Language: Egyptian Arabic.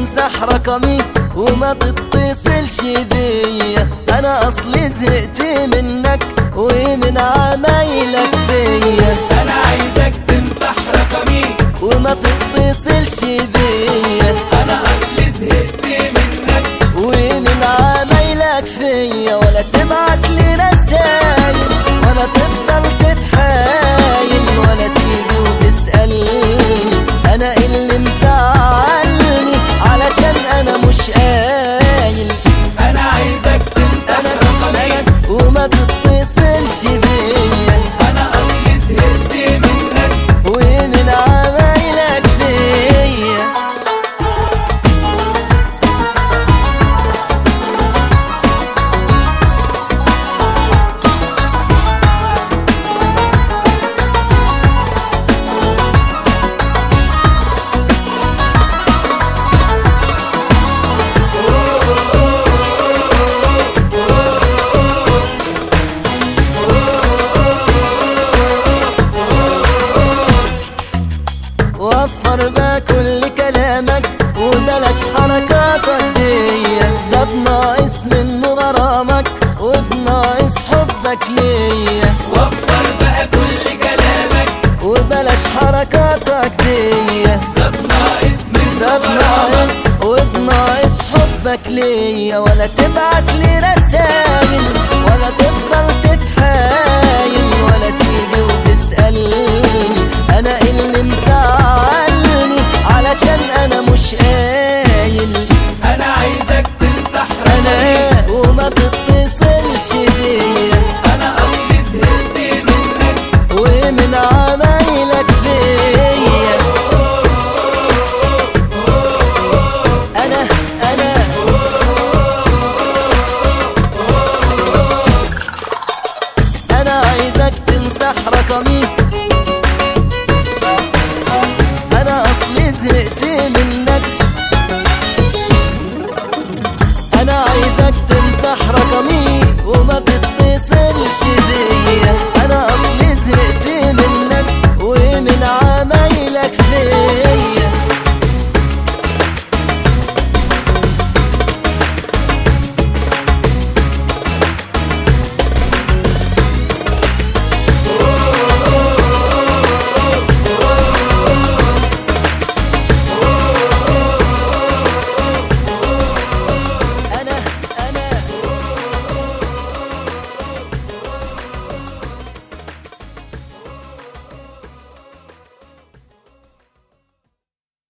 تمسح رقمي وما تتصلش بيا انا اصلي زهقت منك ومن عمايلك فيا انا عايزك تمسح رقمي وما تتصلش بيا انا اصلي زهقت منك ومن عمايلك فيا ولا تبعت لي رسايل ولا تفضل تتحايل ولا تيجي وتسألني انا اللي مزعلني علشان انا مش قايل انا عايزك تمسح انا رقمي أنا وما تتصلش بيا انا اصلي زهقت منك ومن عمايلك فيا وفر بقى كل كلامك وبلاش حركاتك دي ده بناقص منه غرامك وبناقص حبك ليا وفر بقى كل كلامك وبلاش حركاتك دي ده بناقص من ده بناقص وبناقص حبك ليا ولا تبعت لي رسايل ولا تفضل تتحايل ولا تيجي وتسألني أنا اللي مزعلني علشان أنا مش قايل انا عايزك تمسح رقمي أنا وما تتصلش بيا انا اصلي زهقت منك ومن عمايلك فيا أنا أنا انا عايزك تمسح رقمي انا اصلي زهقت منك انا عايزك تمسح رقمي وما تتصلش بيا انا اصلي زهقت منك ومن عمايلك فيا